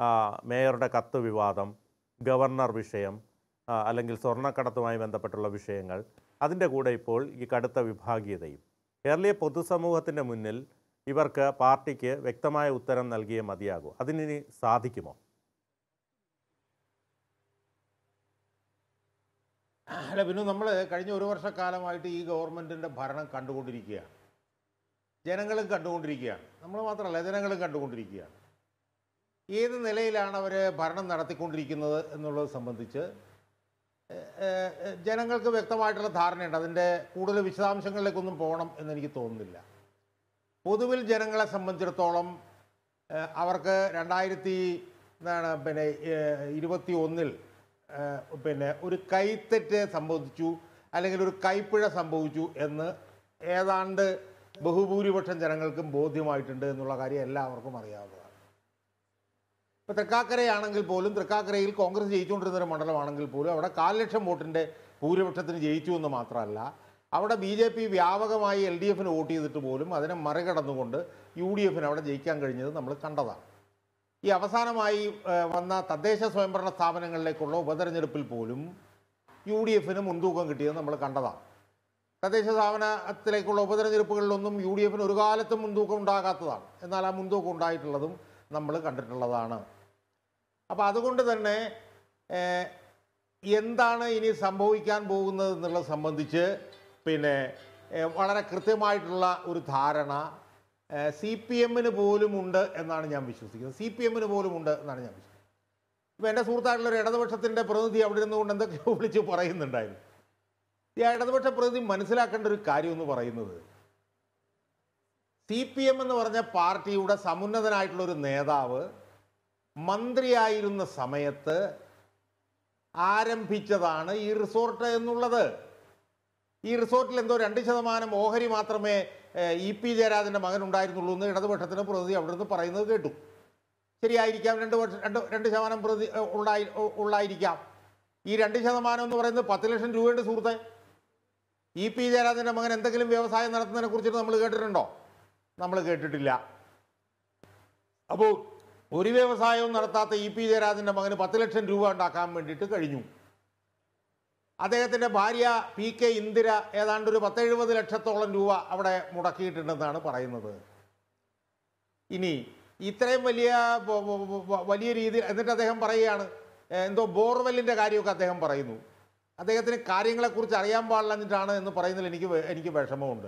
ആ, മേയറുടെ കത്ത് വിവാദം ഗവർണർ വിഷയം ആ, അല്ലെങ്കിൽ സ്വർണ്ണക്കടത്തുമായി ബന്ധപ്പെട്ടുള്ള വിഷയങ്ങൾ അതിൻ്റെ കൂടെ ഇപ്പോൾ ഈ കടുത്ത വിഭാഗീയതയും കേരളീയ പൊതുസമൂഹത്തിൻ്റെ മുന്നിൽ ഇവർക്ക് പാർട്ടിക്ക് വ്യക്തമായ ഉത്തരം നൽകിയേ മതിയാകൂ അതിനി സാധിക്കുമോ അല്ല പിന്നെ നമ്മൾ കഴിഞ്ഞ ഒരു വർഷക്കാലമായിട്ട് ഈ ഗവൺമെൻറ്റിൻ്റെ ഭരണം കണ്ടുകൊണ്ടിരിക്കുകയാണ് ജനങ്ങളും കണ്ടുകൊണ്ടിരിക്കുകയാണ് നമ്മൾ മാത്രമല്ല ജനങ്ങളും കണ്ടുകൊണ്ടിരിക്കുകയാണ് ഏത് നിലയിലാണ് അവർ ഭരണം നടത്തിക്കൊണ്ടിരിക്കുന്നത് എന്നുള്ളത് സംബന്ധിച്ച് ഏഹ്, ഏഹ്, ജനങ്ങൾക്ക് വ്യക്തമായിട്ടുള്ള ധാരണയുണ്ട് അതിൻ്റെ കൂടുതൽ വിശദാംശങ്ങളിലേക്കൊന്നും പോകണം എന്നെനിക്ക് തോന്നുന്നില്ല പൊതുവിൽ ജനങ്ങളെ സംബന്ധിച്ചിടത്തോളം ഏഹ്, അവർക്ക് രണ്ടായിരത്തി എന്താണ് പിന്നെ ഏഹ്, ഇരുപത്തി ഒന്നിൽ ഏഹ്, പിന്നെ ഒരു കൈത്തെറ്റ് സംഭവിച്ചു അല്ലെങ്കിൽ ഒരു കൈപ്പിഴ സംഭവിച്ചു എന്ന് ഏതാണ്ട് ബഹുഭൂരിപക്ഷം ജനങ്ങൾക്കും ബോധ്യമായിട്ടുണ്ട് എന്നുള്ള കാര്യം എല്ലാവർക്കും അറിയാവുന്നതാണ് ഇപ്പോൾ തൃക്കാക്കരയാണെങ്കിൽ പോലും തൃക്കാക്കരയിൽ കോൺഗ്രസ് ജയിച്ചുകൊണ്ടിരുന്ന ഒരു മണ്ഡലമാണെങ്കിൽ പോലും അവിടെ കാൽ ലക്ഷം വോട്ടിൻ്റെ ഭൂരിപക്ഷത്തിന് ജയിച്ചു എന്ന് മാത്രമല്ല അവിടെ ബി ജെ പി വ്യാപകമായി എൽ ഡി എഫിന് വോട്ട് ചെയ്തിട്ട് പോലും അതിനെ മറികടന്നുകൊണ്ട് യു ഡി എഫിന് അവിടെ ജയിക്കാൻ കഴിഞ്ഞത് നമ്മൾ കണ്ടതാണ് ഈ അവസാനമായി ഏഹ്, വന്ന തദ്ദേശ സ്വയംഭരണ സ്ഥാപനങ്ങളിലേക്കുള്ള ഉപതെരഞ്ഞെടുപ്പിൽ പോലും യു ഡി എഫിന് മുൻതൂക്കം കിട്ടിയത് നമ്മൾ കണ്ടതാണ് തദ്ദേശ സ്ഥാപനത്തിലേക്കുള്ള ഉപതെരഞ്ഞെടുപ്പുകളിലൊന്നും യു ഡി എഫിന് ഒരു കാലത്തും മുൻതൂക്കം ഉണ്ടാകാത്തതാണ് എന്നാൽ ആ മുൻതൂക്കം ഉണ്ടായിട്ടുള്ളതും നമ്മൾ കണ്ടിട്ടുള്ളതാണ് അപ്പോൾ അതുകൊണ്ട് തന്നെ ഏഹ്, എന്താണ് ഇനി സംഭവിക്കാൻ പോകുന്നത് എന്നുള്ളത് സംബന്ധിച്ച് പിന്നെ ഏഹ്, വളരെ കൃത്യമായിട്ടുള്ള ഒരു ധാരണ സി പി എമ്മിന് പോലും ഉണ്ട് എന്നാണ് ഞാൻ വിശ്വസിക്കുന്നത് സി പി എമ്മിന് പോലും ഉണ്ട് എന്നാണ് ഞാൻ വിശ്വസിക്കുന്നത് ഇപ്പോൾ എൻ്റെ സുഹൃത്തായിട്ടുള്ള ഒരു ഇടതുപക്ഷത്തിൻ്റെ പ്രതിനിധി അവിടെ ഇരുന്നുകൊണ്ട് എന്തൊക്കെയോ വിളിച്ച് പറയുന്നുണ്ടായിരുന്നു ഈ ഇടതുപക്ഷ പ്രതിനിധി മനസ്സിലാക്കേണ്ട ഒരു കാര്യം എന്ന് പറയുന്നത് സി പി എം എന്ന് പറഞ്ഞ പാർട്ടിയുടെ സമുന്നതനായിട്ടുള്ള ഒരു നേതാവ് മന്ത്രിയായിരുന്ന സമയത്ത് ആരംഭിച്ചതാണ് ഈ റിസോർട്ട് എന്നുള്ളത് ഈ റിസോർട്ടിൽ എന്തോ രണ്ട് ശതമാനം ഓഹരി മാത്രമേ ഏഹ്, ഇ പി ജയരാജൻ്റെ മകൻ ഉണ്ടായിരുന്നുള്ളൂ എന്ന് ഇടതുപക്ഷത്തിന് പ്രതിനിധി അവിടെ നിന്ന് പറയുന്നത് കേട്ടു ശരിയായിരിക്കാം രണ്ട് വർഷം രണ്ട് രണ്ട് ശതമാനം പ്രതി ഏഹ്, ഉള്ളായി ഉ- ഉള്ളായിരിക്കാം ഈ രണ്ട് ശതമാനം എന്ന് പറയുന്നത് പത്ത് ലക്ഷം രൂപയുടെ സുഹൃത്തെ ഇ പി ജയരാജൻ്റെ മകൻ എന്തെങ്കിലും വ്യവസായം നടത്തുന്നതിനെ കുറിച്ചിട്ട് നമ്മൾ കേട്ടിട്ടുണ്ടോ നമ്മൾ കേട്ടിട്ടില്ല അപ്പോൾ ഒരു വ്യവസായവും നടത്താത്ത ഇ പി ജയരാജൻ്റെ മകന് പത്ത് ലക്ഷം രൂപ ഉണ്ടാക്കാൻ വേണ്ടിയിട്ട് കഴിഞ്ഞു അദ്ദേഹത്തിൻ്റെ ഭാര്യ പി കെ ഇന്ദിര ഏതാണ്ട് ഒരു പത്തെഴുപത് ലക്ഷത്തോളം രൂപ അവിടെ മുടക്കിയിട്ടുണ്ടെന്നാണ് പറയുന്നത് ഇനി ഇത്രയും വലിയ ബ- ബ- ബ- വലിയ രീതിയിൽ എന്നിട്ട് അദ്ദേഹം പറയുകയാണ് ഏ, എന്തോ ബോർവെല്ലിൻ്റെ കാര്യമൊക്കെ അദ്ദേഹം പറയുന്നു അദ്ദേഹത്തിന് കാര്യങ്ങളെക്കുറിച്ച് അറിയാൻ പാടില്ലെന്നിട്ടാണ് എന്ന് പറയുന്നതിൽ എനിക്ക് വെ- എനിക്ക് വിഷമമുണ്ട്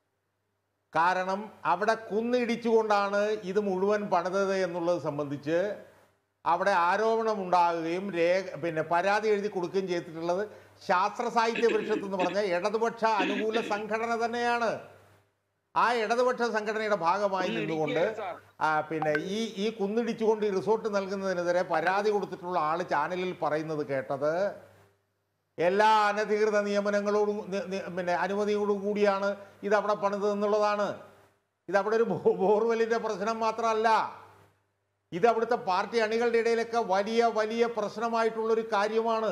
കാരണം അവിടെ കുന്നിടിച്ചുകൊണ്ടാണ് ഇത് മുഴുവൻ പണിതത് എന്നുള്ളത് സംബന്ധിച്ച് അവിടെ ആരോപണം ഉണ്ടാകുകയും രേഖ പിന്നെ പരാതി എഴുതി കൊടുക്കുകയും ചെയ്തിട്ടുള്ളത് ശാസ്ത്ര സാഹിത്യ പരിഷത്ത് എന്ന് പറഞ്ഞ ഇടതുപക്ഷ അനുകൂല സംഘടന തന്നെയാണ് ആ ഇടതുപക്ഷ സംഘടനയുടെ ഭാഗമായി നിന്നുകൊണ്ട് ആ, പിന്നെ ഈ ഈ കുന്നിടിച്ചുകൊണ്ട് ഈ റിസോർട്ട് നൽകുന്നതിനെതിരെ പരാതി കൊടുത്തിട്ടുള്ള ആള് ചാനലിൽ പറയുന്നത് കേട്ടത് എല്ലാ അനധികൃത നിയമനങ്ങളോടും നി- നി- പിന്നെ അനുമതിയോടും കൂടിയാണ് ഇത് അവിടെ പണിത് എന്നുള്ളതാണ് ഇത് അവിടെ ഒരു ബോ- ബോർവെല്ലിന്റെ പ്രശ്നം മാത്രമല്ല ഇത് അവിടുത്തെ പാർട്ടി അണികളുടെ ഇടയിലൊക്കെ വലിയ വലിയ പ്രശ്നമായിട്ടുള്ളൊരു കാര്യമാണ്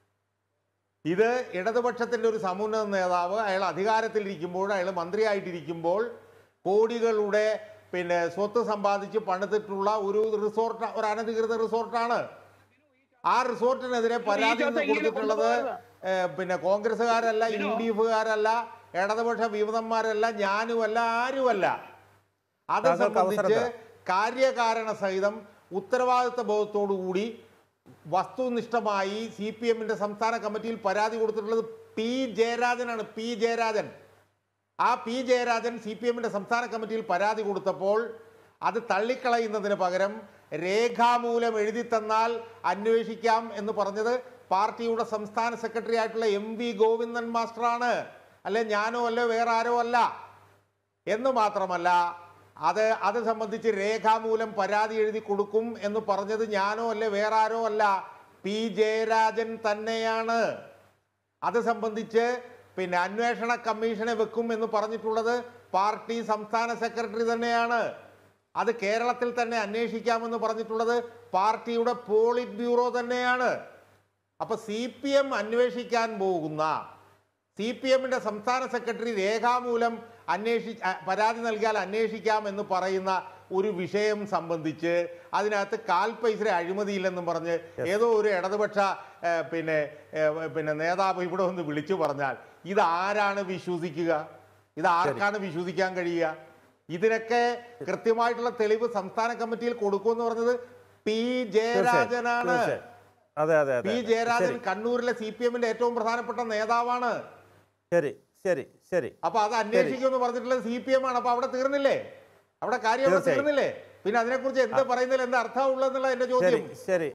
ഇത് ഇടതുപക്ഷത്തിൻ്റെ ഒരു സമുന്നത നേതാവ് അയാൾ അധികാരത്തിലിരിക്കുമ്പോൾ അയാൾ മന്ത്രിയായിട്ടിരിക്കുമ്പോൾ കോടികളുടെ പിന്നെ സ്വത്ത് സമ്പാദിച്ച് പണിതിട്ടുള്ള ഒരു റിസോർട്ട് ഒരു അനധികൃത റിസോർട്ടാണ് ആ റിസോർട്ടിനെതിരെ പരാതി ഇന്ന് കൊടുത്തിട്ടുള്ളത് ഏഹ്, പിന്നെ കോൺഗ്രസ്സുകാരല്ല യു ഡി എഫുകാരല്ല ഇടതുപക്ഷ വിമതന്മാരല്ല ഞാനുമല്ല ആരുമല്ല അത് താങ്കൾക്ക് സംബന്ധിച്ച് അവസരം കാര്യകാരണ സഹിതം ഉത്തരവാദിത്ത ബോധത്തോടു കൂടി വസ്തുനിഷ്ഠമായി സി പി എമ്മിന്റെ സംസ്ഥാന കമ്മിറ്റിയിൽ പരാതി കൊടുത്തിട്ടുള്ളത് പി ജയരാജനാണ് പി ജയരാജൻ ആ പി ജയരാജൻ സി പി എമ്മിന്റെ സംസ്ഥാന കമ്മിറ്റിയിൽ പരാതി കൊടുത്തപ്പോൾ അത് തള്ളിക്കളയുന്നതിന് പകരം രേഖാമൂലം എഴുതി തന്നാൽ അന്വേഷിക്കാം എന്ന് പറഞ്ഞത് പാർട്ടിയുടെ സംസ്ഥാന സെക്രട്ടറി ആയിട്ടുള്ള എം വി ഗോവിന്ദൻ മാസ്റ്ററാണ് അല്ലെ ഞാനോ അല്ലോ വേറെ ആരോ അല്ല എന്ന് മാത്രമല്ല അത് അത് സംബന്ധിച്ച് രേഖാമൂലം പരാതി എഴുതി കൊടുക്കും എന്ന് പറഞ്ഞത് ഞാനോ അല്ലെ വേറെ ആരോ അല്ല പി ജയരാജൻ തന്നെയാണ് അത് സംബന്ധിച്ച് പിന്നെ അന്വേഷണ കമ്മീഷനെ വെക്കും എന്ന് പറഞ്ഞിട്ടുള്ളത് പാർട്ടി സംസ്ഥാന സെക്രട്ടറി തന്നെയാണ് അത് കേരളത്തിൽ തന്നെ അന്വേഷിക്കാമെന്ന് പറഞ്ഞിട്ടുള്ളത് പാർട്ടിയുടെ പോളിറ്റ് ബ്യൂറോ തന്നെയാണ് അപ്പൊ സി പി എം അന്വേഷിക്കാൻ പോകുന്ന സി പി എമ്മിന്റെ സംസ്ഥാന സെക്രട്ടറി രേഖാമൂലം അന്വേഷി അ, പരാതി നൽകിയാൽ അന്വേഷിക്കാം എന്ന് പറയുന്ന ഒരു വിഷയം സംബന്ധിച്ച് അതിനകത്ത് കാൽ പൈസ അഴിമതിയില്ലെന്നും പറഞ്ഞ് ഏതോ ഒരു ഇടതുപക്ഷ ഏ, പിന്നെ ഏ, പിന്നെ നേതാവ് ഇവിടെ ഒന്ന് വിളിച്ചു പറഞ്ഞാൽ ഇത് ആരാണ് വിശ്വസിക്കുക ഇത് ആർക്കാണ് വിശ്വസിക്കാൻ കഴിയുക ഇതിനൊക്കെ കൃത്യമായിട്ടുള്ള തെളിവ് സംസ്ഥാന കമ്മിറ്റിയിൽ കൊടുക്കുമെന്ന് പറഞ്ഞത് പി ജയരാജനാണ് തീർച്ചയായും. അതെ അതെ അതെ പി അതെ. ജയരാജൻ ശരി കണ്ണൂരിലെ സി പി എമ്മിന്റെ ഏറ്റവും പ്രധാനപ്പെട്ട നേതാവാണ് ശരി ശരി ശരി അപ്പൊ അത് അന്വേഷിക്കുമെന്ന് പറഞ്ഞിട്ടുള്ളത് സി പി എം ആണ് അപ്പൊ അവിടെ തീർന്നില്ലേ അവിടെ കാര്യം അവിടെ തീർച്ചയായും. തീർന്നില്ലേ പിന്നെ അതിനെക്കുറിച്ച് എന്ത് പറയുന്നതിൽ എന്ത് അർത്ഥമുള്ളതെന്നുള്ള എന്റെ ശരി ചോദ്യം ശരി